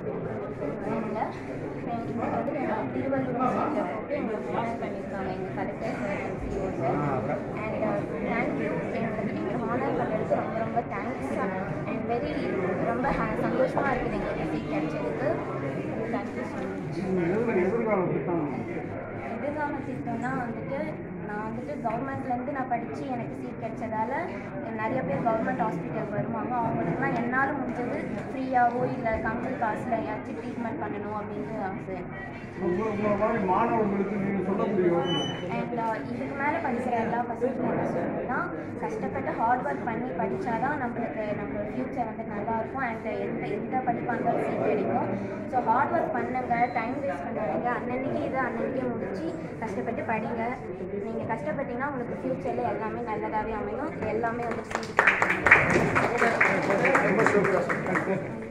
இல்லை இன்னைக்கு வந்து நாங்கள் திருவள்ளூர் சீட்டில் போட்டு எங்களுக்கு ஹானர் பண்ணியிருக்காங்க எங்கள் collector sir and CO sir and thank you எங்களுக்கு எங்களை ஹானர் பண்ணுறதுக்கு ரொம்ப ரொம்ப தேங்க்ஸ் அண்ட் வெரி ரொம்ப ha- சந்தோஷமா இருக்குது எங்களுக்கு சீட் கிடைச்சதுக்கு தேங்க்யூ ஸோ மச் எதிர்கால திட்டம் எதிர்கால திட்டம்னா வந்துட்டு நான் வந்துட்டு கவர்மெண்ட்லேருந்து நான் படித்து எனக்கு சீட் கிடைச்சதால நிறைய பேர் கவர்மெண்ட் ஹாஸ்பிட்டல் வருவாங்க அவங்களுக்குலாம் என்னால் முடிஞ்சது ஃப்ரீயாகவோ இல்லை கம்மி காசில் ஏதாச்சும் ட்ரீட்மெண்ட் பண்ணணும் அப்படின்ட்டு ஆசை உங்களை உங்களை மாதிரி மாணவர்களுக்கு நீங்கள் சொல்லக்கூடிய யோசனை அண்ட் இதுக்கு மேலே படிக்கிற எல்லா பசங்களும் என்ன சொல்லணும்னா கஷ்டப்பட்டு ஹார்ட் ஒர்க் பண்ணி படித்தாதான் நம்மளுக்கு நம்மளோட ஃப்யூச்சர் வந்து நல்லா இருக்கும் அண்ட் எந்த எந்த படிப்பாக இருந்தாலும் சீட் கிடைக்கும் ஸோ ஹார்ட் ஒர்க் பண்ணுங்க டைம் வேஸ்ட் பண்ணாதீங்க அன்னன்னைக்கு இது அன்னன்னைக்கே முடிச்சு கஷ்டப்பட்டு படிங்க நீங்கள் கஷ்டப்பட்டீங்கன்னா உங்களுக்கு ஃப்யூச்சரில் எல்லாமே நல்லதாகவே அமையும் எல்லாமே வந்து சீட் ரொம்ப சூப்பர்